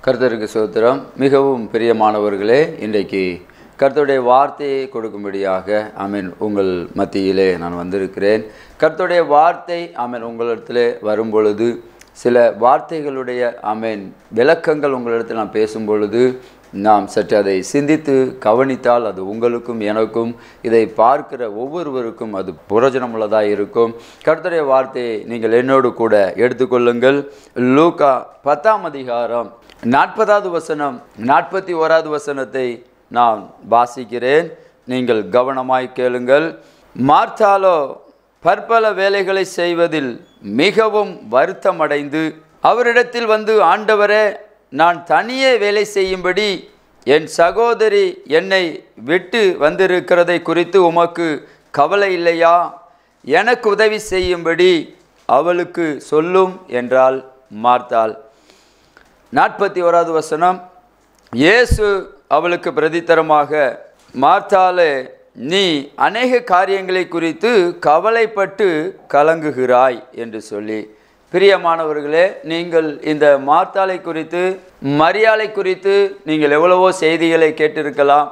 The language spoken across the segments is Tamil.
கர்த்தருக்கு சோத்திரம் மிகவும் பிரியமானவர்களே இன்றைக்கு கர்த்தருடைய வார்த்தையை கொடுக்கும்படியாக ஆமென் உங்கள் மத்தியிலே நான் வந்திருக்கிறேன் கர்த்தருடைய வார்த்தை ஆமென் உங்களிடத்திலே வரும் பொழுது சில வார்த்தைகளுடைய ஆமென் விளக்கங்கள் உங்களிடத்தில் நான் பேசும் பொழுது நாம் சற்று அதை சிந்தித்து கவனித்தால் அது உங்களுக்கும் எனக்கும் இதை பார்க்கிற ஒவ்வொருவருக்கும் அது புரோஜனமுள்ளதாக இருக்கும் கர்த்தருடைய வார்த்தையை நீங்கள் என்னோடு கூட எடுத்துக்கொள்ளுங்கள் லூகா பத்தாம் அதிகாரம் நாற்பதாவது வசனம் நாற்பத்தி ஓராவது வசனத்தை நான் வாசிக்கிறேன் நீங்கள் கவனமாய் கேளுங்கள் மார்த்தாலோ பற்பல வேலைகளை செய்வதில் மிகவும் வருத்தமடைந்து அவரிடத்தில் வந்து ஆண்டவரே நான் தனியே வேலை செய்யும்படி என் சகோதரி என்னை விட்டு வந்திருக்கிறதை குறித்து உமக்கு கவலை இல்லையா எனக்கு உதவி செய்யும்படி அவளுக்கு சொல்லும் என்றால் மார்த்தாள் நாற்பத்தி ஓராவது வசனம் இயேசு அவளுக்கு பிரதித்தரமாக மார்த்தாலே நீ அநேக காரியங்களை குறித்து கவலைப்பட்டு கலங்குகிறாய் என்று சொல்லி பிரியமானவர்களே நீங்கள் இந்த மார்த்தாளை குறித்து மரியாதை குறித்து நீங்கள் எவ்வளவோ செய்திகளை கேட்டிருக்கலாம்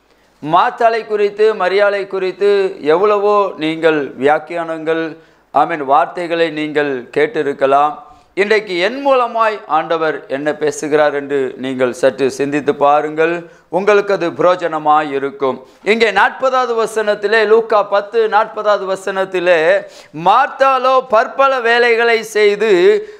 மாத்தாளை குறித்து மரியாதை குறித்து எவ்வளவோ நீங்கள் வியாக்கியானங்கள் ஆமீன் வார்த்தைகளை நீங்கள் கேட்டிருக்கலாம் இன்றைக்கு என் மூலமாய் ஆண்டவர் என்ன பேசுகிறார் என்று நீங்கள் சற்று சிந்தித்து பாருங்கள் உங்களுக்கு அது புரோஜனமாய் இருக்கும் இங்கே நாற்பதாவது வசனத்திலே லூக்கா பத்து நாற்பதாவது வசனத்திலே மார்த்தாலோ பற்பல வேலைகளை செய்து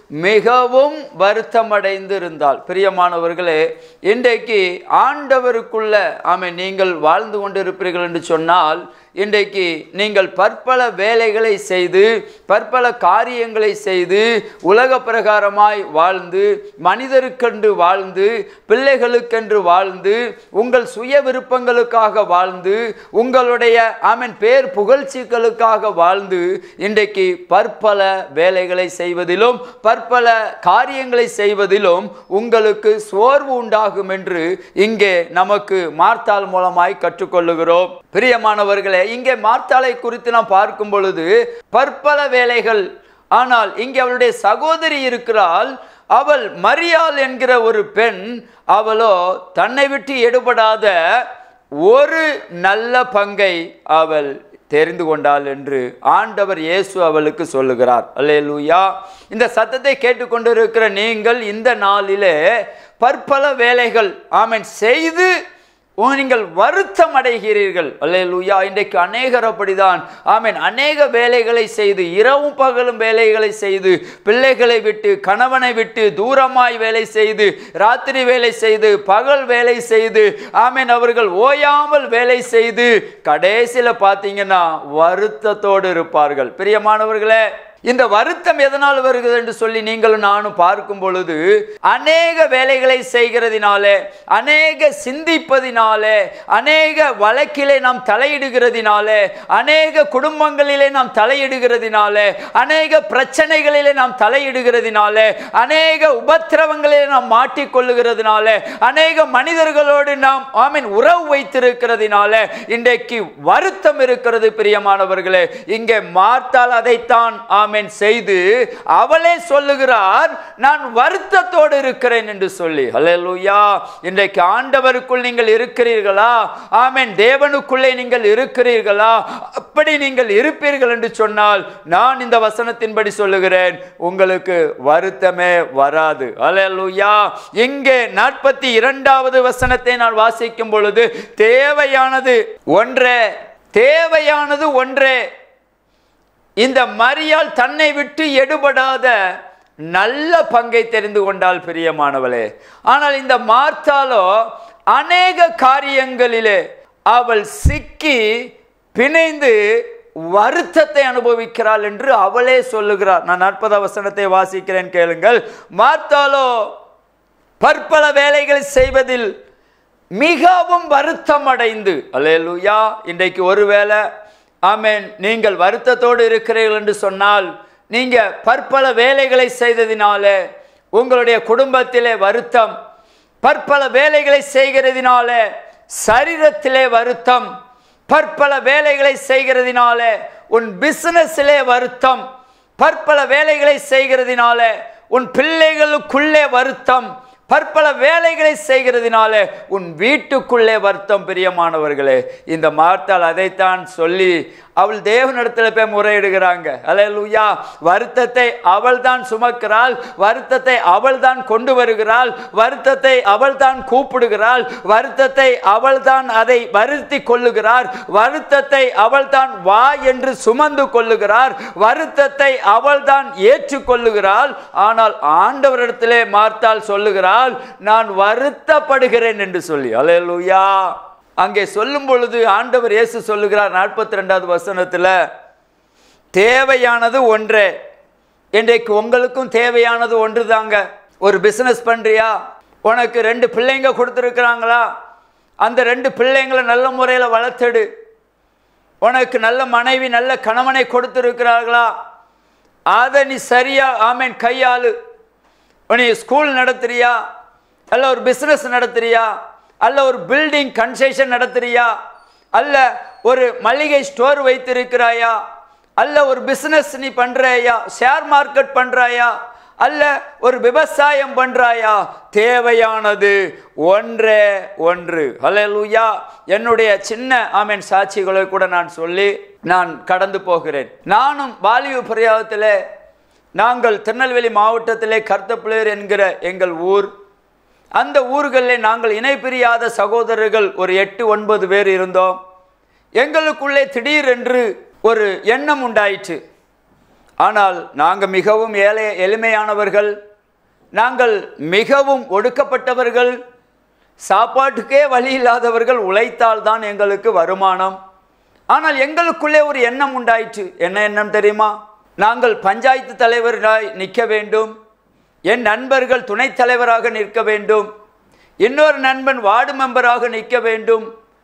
மிகவும் வருத்தமடைந்து இருந்தால் பிரியமானவர்களே இன்றைக்கு ஆண்டவருக்குள்ள ஆமை நீங்கள் வாழ்ந்து கொண்டிருப்பீர்கள் என்று சொன்னால் இன்றைக்கு நீங்கள் பற்பல வேலைகளை செய்து பற்பல காரியங்களை செய்து உலக பிரகாரமாய் வாழ்ந்து மனிதருக்கென்று வாழ்ந்து பிள்ளைகளுக்கென்று வாழ்ந்து உங்கள் சுய விருப்பங்களுக்காக வாழ்ந்து உங்களுடைய ஆமன் பேர் புகழ்ச்சிகளுக்காக வாழ்ந்து இன்றைக்கு பற்பல வேலைகளை செய்வதிலும் பற்பல காரியங்களை செய்வதிலும் உங்களுக்கு சோர்வு உண்டாகும் என்று இங்கே நமக்கு மார்த்தாள் மூலமாய் கற்றுக்கொள்ளுகிறோம் பிரியமானவர்களே இங்கே மார்த்தாளை குறித்து நாம் பார்க்கும் பொழுது பற்பல வேலைகள் ஆனால் இங்கே அவளுடைய சகோதரி இருக்கிறாள் அவள் மரியாள் என்கிற ஒரு பெண் அவளோ தன்னை விட்டு எடுபடாத ஒரு நல்ல பங்கை அவள் தெரிந்து கொண்டாள் என்று ஆண்டவர் இயேசு அவளுக்கு சொல்லுகிறார் அல்லேலூயா இந்த சத்தத்தை கேட்டுக்கொண்டிருக்கிற நீங்கள் இந்த நாளிலே பற்பல வேலைகள் ஆமன் செய்து நீங்கள் வருத்தம் அடைகிறீர்கள் அல்லேலூயா இன்றைக்கு அநேகர் அப்படிதான் ஆமீன் அநேக வேலைகளை செய்து இரவும் பகலும் வேலைகளை செய்து பிள்ளைகளை விட்டு கணவனை விட்டு தூரமாய் வேலை செய்து ராத்திரி வேலை செய்து பகல் வேலை செய்து ஆமீன் அவர்கள் ஓயாமல் வேலை செய்து கடைசியில் பார்த்தீங்கன்னா வருத்தத்தோடு இருப்பார்கள் பிரியமானவர்களே இந்த வருத்தம் எதனால் வருகிறது என்று சொல்லி நீங்களும் நானும் பார்க்கும் பொழுது அநேக வேலைகளை செய்கிறதினாலே அநேக சிந்திப்பதினாலே அநேக வழக்கிலே நாம் தலையிடுகிறதினாலே அநேக குடும்பங்களிலே நாம் தலையிடுகிறதினாலே அநேக பிரச்சனைகளிலே நாம் தலையிடுகிறதினாலே அநேக உபத்திரவங்களிலே நாம் மாட்டிக்கொள்ளுகிறதுனாலே அநேக மனிதர்களோடு நாம் ஆமீன் உறவு வைத்திருக்கிறதினாலே இன்றைக்கு வருத்தம் இருக்கிறது பிரியமானவர்களே இங்கே மார்த்தால் அதைத்தான் ஆமீன் செய்து அவளே சொல்லுகிறார் நான் வருத்தத்தோடு இருக்கிறேன் என்று சொல்லி ஹalleluya இன்றைக்கு ஆண்டவருக்குள் நீங்கள் இருக்கிறீர்களா ஆமென் தேவனுக்குள்ளே நீங்கள் இருக்கிறீர்களா அப்படி நீங்கள் இருப்பீர்கள் என்று சொன்னால் நான் இந்த வசனத்தின்படி சொல்லுகிறேன் உங்களுக்கு வருத்தமே வராது ஹalleluya இங்கே நாற்பத்தி இரண்டாவது வசனத்தை நான் வாசிக்கும் பொழுது தேவையானது ஒன்றே தேவையானது ஒன்றே இந்த மரியாள் தன்னை விட்டு எடுபடாத நல்ல பங்கை தெரிந்து கொண்டால் பிரியமானவளே ஆனால் இந்த மார்த்தாலோ அநேக காரியங்களிலே அவள் சிக்கி பிணைந்து வருத்தத்தை அனுபவிக்கிறாள் என்று அவளே சொல்லுகிறார் நான் நாற்பதாம் வசனத்தை வாசிக்கிறேன் கேளுங்கள் மார்த்தாலோ பற்பல வேலைகளை செய்வதில் மிகவும் வருத்தம் அடைந்து அல்லேலூயா இன்றைக்கு ஒருவேளை ஆமேன் நீங்கள் வருத்தத்தோடு இருக்கிறீர்கள் என்று சொன்னால் நீங்க பற்பல வேலைகளை செய்ததினாலே உங்களுடைய குடும்பத்திலே வருத்தம் பற்பல வேலைகளை செய்கிறதினாலே சரீரத்திலே வருத்தம் பற்பல வேலைகளை செய்கிறதினாலே உன் பிசினஸிலே வருத்தம் பற்பல வேலைகளை செய்கிறதினாலே உன் பிள்ளைகளுக்குள்ளே வருத்தம் பற்பல வேலைகளை செய்கிறதுனால உன் வீட்டுக்குள்ளே வருத்தம் பிரியமானவர்களே இந்த மார்த்தால் அதைத்தான் சொல்லி அவள் தேவனிடத்தில் போய் முறையிடுகிறாங்க அல்லேலூயா வருத்தத்தை அவள் தான் சுமக்கிறாள் வருத்தத்தை அவள் தான் கொண்டு வருகிறாள் வருத்தத்தை அவள் தான் கூப்பிடுகிறாள் வருத்தத்தை அவள் தான் அதை வருத்தி கொள்ளுகிறார் வருத்தத்தை அவள் தான் வா என்று சுமந்து கொள்ளுகிறார் வருத்தத்தை அவள் தான் ஏற்றுக்கொள்ளுகிறாள் ஆனால் ஆண்டவரிடத்திலே மார்த்தால் சொல்லுகிறாள் நான் வருத்தப்படுகிறேன் என்று சொல்லி அல்லேலூயா அங்கே சொல்லும் பொழுது ஆண்டவர் இயேசு சொல்லுகிறார் நாற்பத்தி ரெண்டாவது வசனத்தில் தேவையானது ஒன்றே இன்றைக்கு உங்களுக்கும் தேவையானது ஒன்று தாங்க ஒரு பிஸ்னஸ் பண்ணுறியா உனக்கு ரெண்டு பிள்ளைங்க கொடுத்துருக்குறாங்களா அந்த ரெண்டு பிள்ளைங்களை நல்ல முறையில் வளர்த்தெடு உனக்கு நல்ல மனைவி நல்ல கணவனை கொடுத்துருக்கிறார்களா அதை நீ சரியா ஆமேன் கையாளு நீ ஸ்கூல் நடத்துறியா அல்ல ஒரு பிஸ்னஸ் நடத்துறியா அல்ல ஒரு பில்டிங் கன்ஸ்ட்ரக்ஷன் நடத்துறியா அல்ல ஒரு மளிகை ஸ்டோர் வைத்திருக்கிறாயா அல்ல ஒரு பிஸ்னஸ் நீ பண்றாயா ஷேர் மார்க்கெட் பண்றாயா அல்ல ஒரு விவசாயம் பண்றாயா தேவையானது ஒன்றே ஒன்று ஹalleluya என்னுடைய சின்ன ஆமீன் சாட்சிகளை கூட நான் சொல்லி நான் கடந்து போகிறேன் நானும் வாலிப பிரயாகத்தில் நாங்கள் திருநெல்வேலி மாவட்டத்திலே கர்த்தப்பிள்ளையர் என்கிற எங்கள் ஊர் அந்த ஊர்களில் நாங்கள் இணை பிரியாத சகோதரர்கள் ஒரு எட்டு ஒன்பது பேர் இருந்தோம் எங்களுக்குள்ளே திடீரென்று ஒரு எண்ணம் உண்டாயிற்று ஆனால் நாங்கள் மிகவும் ஏழை எளிமையானவர்கள் நாங்கள் மிகவும் ஒடுக்கப்பட்டவர்கள் சாப்பாட்டுக்கே வழி இல்லாதவர்கள் உழைத்தால் தான் எங்களுக்கு வருமானம் ஆனால் எங்களுக்குள்ளே ஒரு எண்ணம் உண்டாயிற்று என்ன எண்ணம் தெரியுமா நாங்கள் பஞ்சாயத்து தலைவராய் நிற்க வேண்டும் என் நண்பர்கள் துணைத் தலைவராக நிற்க வேண்டும் இன்னொரு நண்பன் வார்டு மெம்பராக நிற்க வேண்டும்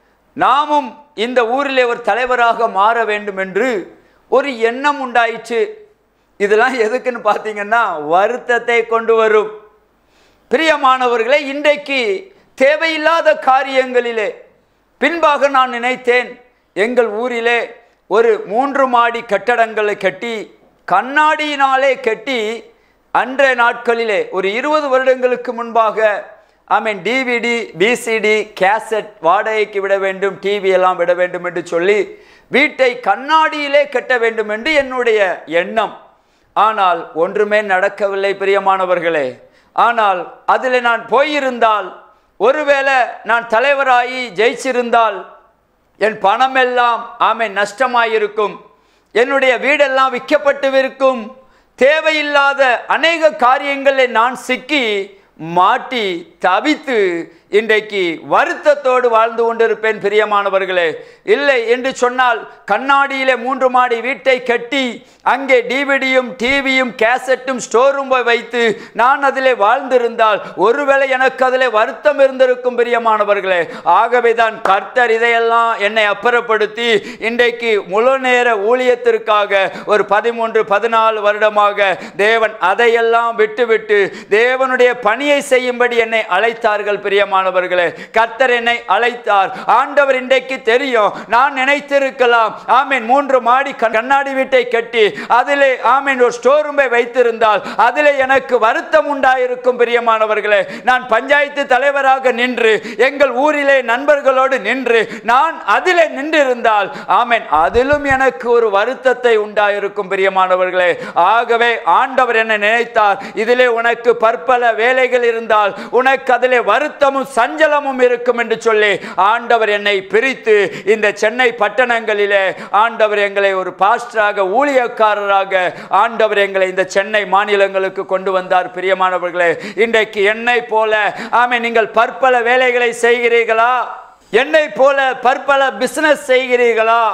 நாமும் இந்த ஊரிலே ஒரு தலைவராக மாற வேண்டும் என்று ஒரு எண்ணம் உண்டாயிற்று இதெல்லாம் எதுக்குன்னு பார்த்தீங்கன்னா வருத்தத்தை கொண்டு வரும் பிரியமானவர்களே இன்றைக்கு தேவையில்லாத காரியங்களிலே பின்பாக நான் நினைத்தேன் எங்கள் ஊரிலே ஒரு மூன்று மாடி கட்டடங்களை கட்டி கண்ணாடியினாலே கட்டி அன்றைய நாட்களிலே ஒரு இருபது வருடங்களுக்கு முன்பாக I mean DVD VCD cassette வாடகைக்கு விட வேண்டும் டிவி எல்லாம் விட வேண்டும் என்று சொல்லி வீட்டை கண்ணாடியிலே கட்ட வேண்டும் என்று என்னுடைய எண்ணம் ஆனால் ஒன்றுமே நடக்கவில்லை பிரியமானவர்களே ஆனால் அதில் நான் போயிருந்தால் ஒருவேளை நான் தலைவராகி ஜெயிச்சிருந்தால் என் பணம் எல்லாம் ஆமை நஷ்டமாயிருக்கும் என்னுடைய வீடெல்லாம் விற்கப்பட்டு தேவையில்லாத அநேக காரியங்களில் நான் சிக்கி மாட்டி தவித்து இன்றைக்கு வருத்தத்தோடு வாழ்ந்து கொண்டிருப்பேன் பிரியமானவர்களே இல்லை என்று சொன்னால் கண்ணாடியிலே மூன்று மாடி வீட்டை கட்டி அங்கே டிவிடியும் டிவியும் கேசட்டும் ஸ்டோர் ரூமை வைத்து நான் அதிலே வாழ்ந்திருந்தால் ஒருவேளை எனக்கு அதிலே வருத்தம் இருந்திருக்கும் பிரியமானவர்களே ஆகவே தான் கர்த்தர் இதையெல்லாம் என்னை அப்புறப்படுத்தி இன்றைக்கு முழு நேர ஊழியத்திற்காக ஒரு பதிமூன்று பதினாலு வருடமாக தேவன் அதையெல்லாம் விட்டுவிட்டு தேவனுடைய பணியை செய்யும்படி என்னை அழைத்தார்கள் பிரியமானவர்களே கர்த்தர் என்னை அழைத்தார் ஆண்டவர் இன்றைக்கு தெரியும் நான் நினைத்திருக்கலாம் ஆமீன் மூன்று மாடி கண்- கண்ணாடி வீட்டை கட்டி அதிலே ஆமீன் ஒரு ஸ்டோர் ரூமை வைத்திருந்தால் அதிலே எனக்கு வருத்தம் உண்டாயிருக்கும் பிரியமானவர்களே நான் பஞ்சாயத்து தலைவராக நின்று எங்கள் ஊரிலே நண்பர்களோடு நின்று நான் அதிலே நின்றிருந்தால் ஆமீன் அதிலும் எனக்கு ஒரு வருத்தத்தை உண்டாயிருக்கும் பிரியமானவர்களே ஆகவே ஆண்டவர் என்னை நினைத்தார் இதிலே உனக்கு பற்பல வேலைகள் இருந்தால் உனக்கு அதிலே வருத்தமும் சஞ்சலமும் இருக்கும் என்று சொல்லி ஆண்டவர் என்னை பிரித்து இந்த சென்னை பட்டணங்களிலே ஆண்டவர் எங்களை ஒரு பாஸ்டராக ஊழியக்காரராக ஆண்டவர் எங்களை இந்த சென்னை மாநிலங்களுக்கு கொண்டு வந்தார் பிரியமானவர்களே இன்றைக்கு என்னை போல ஆமே நீங்கள் பற்பல வேலைகளை செய்கிறீர்களா என்னை போல பற்பல பிசினஸ் செய்கிறீர்களா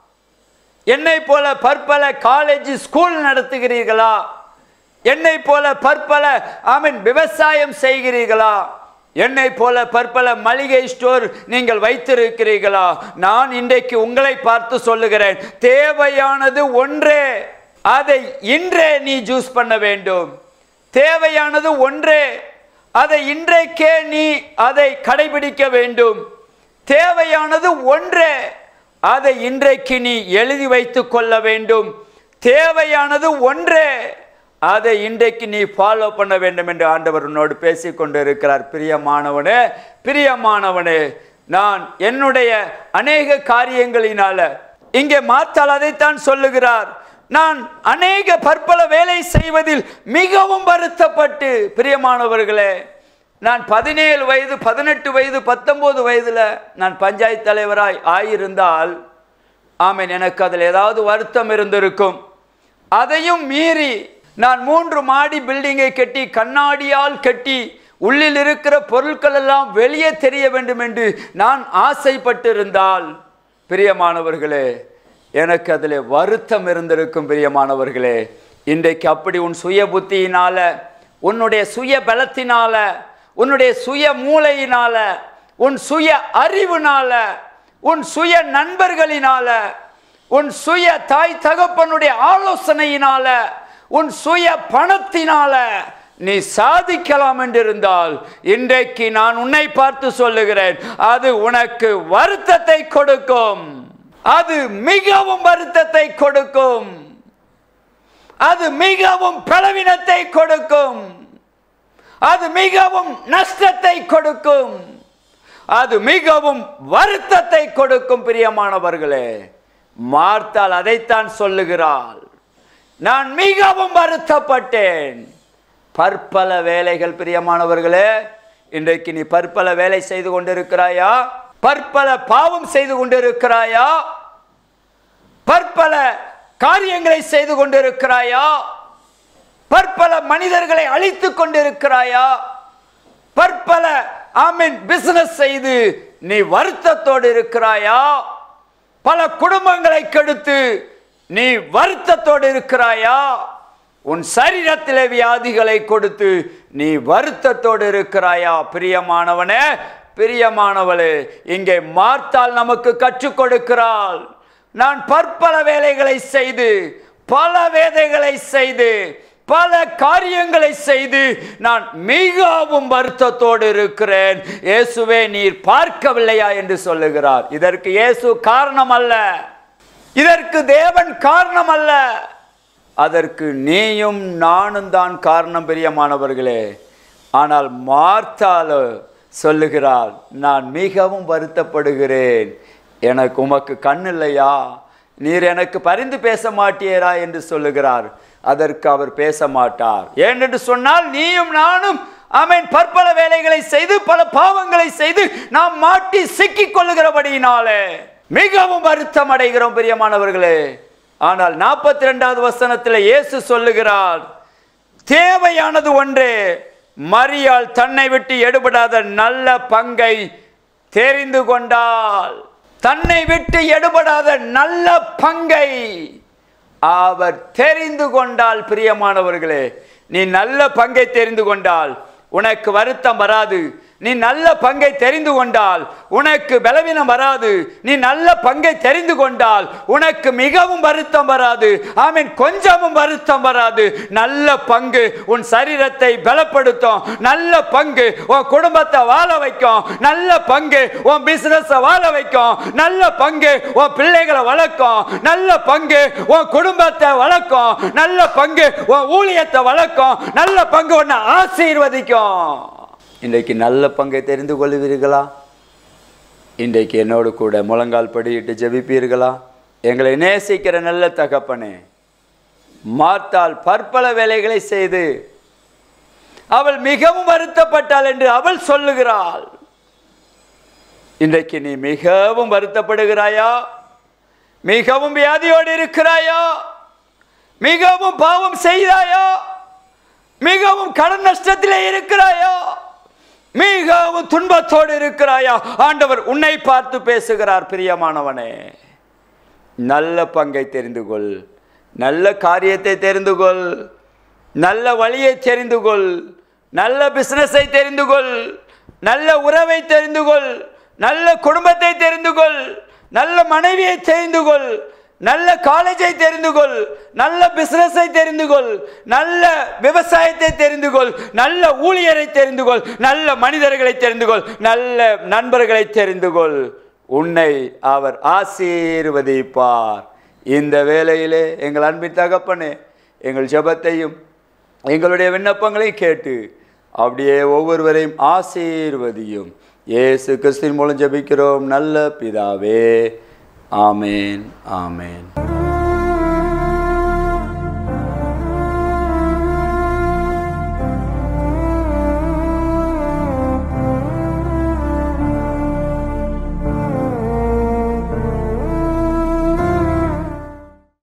என்னை போல பற்பல காலேஜ் ஸ்கூல் நடத்துகிறீர்களா என்னை போல பற்பல ஆமீன் விவசாயம் செய்கிறீர்களா என்னை போல பற்பல மளிகை ஸ்டோர் நீங்கள் வைத்திருக்கிறீர்களா நான் இன்றைக்கு உங்களை பார்த்து சொல்லுகிறேன் தேவையானது ஒன்றே அதை இன்றே நீ ஜூஸ் பண்ண வேண்டும் தேவையானது ஒன்றே அதை இன்றைக்கே நீ அதை கடைபிடிக்க வேண்டும் தேவையானது ஒன்றே அதை இன்றைக்கு நீ எழுதி வைத்துக் கொள்ள வேண்டும் தேவையானது ஒன்றே அதை இன்றைக்கு நீ ஃபாலோ பண்ண வேண்டும் என்று ஆண்டவர் உன்னோடு பேசிக் கொண்டு இருக்கிறார் பிரியமானவனே பிரியமானவனே நான் என்னுடைய அநேக காரியங்களினால இங்கே மாத்தால் அதைத்தான் சொல்லுகிறார் நான் அநேக பற்பல வேலை செய்வதில் மிகவும் வருத்தப்பட்டு பிரியமானவர்களே நான் பதினேழு வயது பதினெட்டு வயது பத்தொன்பது வயதுல நான் பஞ்சாயத்து தலைவராய் ஆயிருந்தால் ஆமென் எனக்கு அதில் ஏதாவது வருத்தம் இருந்திருக்கும் அதையும் மீறி நான் மூன்று மாடி பில்டிங்கை கட்டி கண்ணாடியால் கட்டி உள்ளில் இருக்கிற பொருட்கள் எல்லாம் வெளியே தெரிய வேண்டும் என்று நான் ஆசைப்பட்டிருந்தால் பிரியமானவர்களே எனக்கு அதில் வருத்தம் இருந்திருக்கும் பிரியமானவர்களே இன்றைக்கு அப்படி உன் சுய புத்தியினால உன்னுடைய சுய பலத்தினால உன்னுடைய சுய மூளையினால உன் சுய அறிவுனால உன் சுய நண்பர்களினால உன் சுய தாய் தகப்பனுடைய ஆலோசனையினால உன் சுய பணத்தினால நீ சாதிக்கலாம் என்றிருந்தால் இன்றைக்கு நான் உன்னை பார்த்து சொல்லுகிறேன் அது உனக்கு வருத்தத்தை கொடுக்கும் அது மிகவும் வருத்தத்தை கொடுக்கும் அது மிகவும் பலவீனத்தை கொடுக்கும் அது மிகவும் நஷ்டத்தை கொடுக்கும் அது மிகவும் வருத்தத்தை கொடுக்கும் பிரியமானவர்களே மார்த்தால் அதைத்தான் சொல்லுகிறாள் நான் மிகவும் வருத்தப்பட்டேன் பற்பல வேலைகள் பிரியமானவர்களே இன்றைக்கு நீ பற்பல வேலை செய்து கொண்டிருக்கிறாயா பற்பல பாவம் செய்து கொண்டிருக்கிறாயா பற்பல காரியங்களை செய்து கொண்டிருக்கிறாயா பற்பல மனிதர்களை அழித்துக் கொண்டிருக்கிறாயா பற்பல ஆமீன் பிசினஸ் செய்து நீ வருத்தத்தோடு இருக்கிறாயா பல குடும்பங்களை கெடுத்து நீ வருத்தத்தோடு இருக்கிறாயா உன் சரீரத்திலே வியாதிகளை கொடுத்து நீ வருத்தத்தோடு இருக்கிறாயா பிரியமானவனே பிரியமானவளே இங்கே மார்த்தால் நமக்கு கற்றுக் கொடுக்கிறாள் நான் பற்பல வேலைகளை செய்து பல வேதைகளை செய்து பல காரியங்களை செய்து நான் மிகவும் வருத்தத்தோடு இருக்கிறேன் இயேசுவே நீர் பார்க்கவில்லையா என்று சொல்லுகிறார் இதற்கு இயேசு காரணம் அல்ல இதற்கு தேவன் காரணம் அல்ல அதற்கு நீயும் நானும் தான் காரணம் பிரியமானவர்களே ஆனால் மார்த்தாலோ சொல்லுகிறாள் நான் மிகவும் வருத்தப்படுகிறேன் எனக்கு உமக்கு கண் இல்லையா நீர் எனக்கு பரிந்து பேச மாட்டீரா என்று சொல்லுகிறார் அதற்கு அவர் பேச மாட்டார் ஏனென்று சொன்னால் நீயும் நானும் ஆமென் பற்பல வேலைகளை செய்து பல பாவங்களை செய்து நாம் மாட்டி சிக்கிக் கொள்ளுகிறபடியினாலே மிகவும் வருத்தம் அடைகிறோம் பிரியமானவர்களே ஆனால் நாற்பத்தி ரெண்டாவது வசனத்தில் இயேசு சொல்லுகிறார் தேவையானது ஒன்றே மரியாள் தன்னை விட்டு எடுபடாத நல்ல பங்கை தெரிந்து கொண்டாள் தன்னை விட்டு எடுபடாத நல்ல பங்கை அவர் தெரிந்து கொண்டால் பிரியமானவர்களே நீ நல்ல பங்கை தெரிந்து கொண்டால் உனக்கு வருத்தம் வராது நீ நல்ல பங்கை தெரிந்து கொண்டால் உனக்கு பலவீனம் வராது நீ நல்ல பங்கை தெரிந்து கொண்டால் உனக்கு மிகவும் வருத்தம் வராது ஆமீன் கொஞ்சமும் வருத்தம் வராது நல்ல பங்கு உன் சரீரத்தை பலப்படுத்தும் நல்ல பங்கு உன் குடும்பத்தை வாழ வைக்கும் நல்ல பங்கு உன் பிசினஸ் வாழ வைக்கும் நல்ல பங்கு உன் பிள்ளைகளை வளர்க்கும் நல்ல பங்கு உன் குடும்பத்தை வளர்க்கும் நல்ல பங்கு உன் ஊழியத்தை வளர்க்கும் நல்ல பங்கு உன்னை ஆசீர்வதிக்கும் இன்றைக்கு நல்ல பங்கை தெரிந்து கொள்வீர்களா இன்றைக்கு என்னோடு கூட முழங்கால் படியிட்டு ஜெபிப்பீர்களா எங்களை நேசிக்கிற நல்ல தகப்பனே மார்த்தால் பற்பல வேலைகளை செய்து அவள் மிகவும் வருத்தப்பட்டாள் என்று அவள் சொல்லுகிறாள் இன்றைக்கு நீ மிகவும் வருத்தப்படுகிறாயா மிகவும் வியாதியோடு இருக்கிறாயா மிகவும் பாவம் செய்தாயா மிகவும் கடன் நஷ்டத்திலே இருக்கிறாயா மிகவும் துன்பத்தோடு இருக்கிறாயா ஆண்டவர் உன்னை பார்த்து பேசுகிறார் பிரியமானவனே நல்ல பங்கை தெரிந்து கொள் நல்ல காரியத்தை தெரிந்து கொள் நல்ல வழியை தெரிந்து கொள் நல்ல பிசினஸை தெரிந்து கொள் நல்ல உறவை தெரிந்து கொள் நல்ல குடும்பத்தை தெரிந்து கொள் நல்ல மனைவியை தெரிந்து கொள் நல்ல காலேஜை தெரிந்து கொள் நல்ல பிசினஸை தெரிந்து கொள் நல்ல விவசாயத்தை தெரிந்து கொள் நல்ல ஊழியரை தெரிந்து கொள் நல்ல மனிதர்களை தெரிந்து கொள் நல்ல நண்பர்களை தெரிந்து கொள் உன்னை அவர் ஆசீர்வதிப்பார் இந்த வேளையிலே எங்கள் அன்பின் தகப்பனே எங்கள் ஜெபத்தையும் எங்களுடைய விண்ணப்பங்களையும் கேட்டு அப்படியே ஒவ்வொருவரையும் ஆசீர்வதியும் இயேசு கிறிஸ்துவின் மூலம் ஜெபிக்கிறோம் நல்ல பிதாவே ஆமேன் ஆமேன்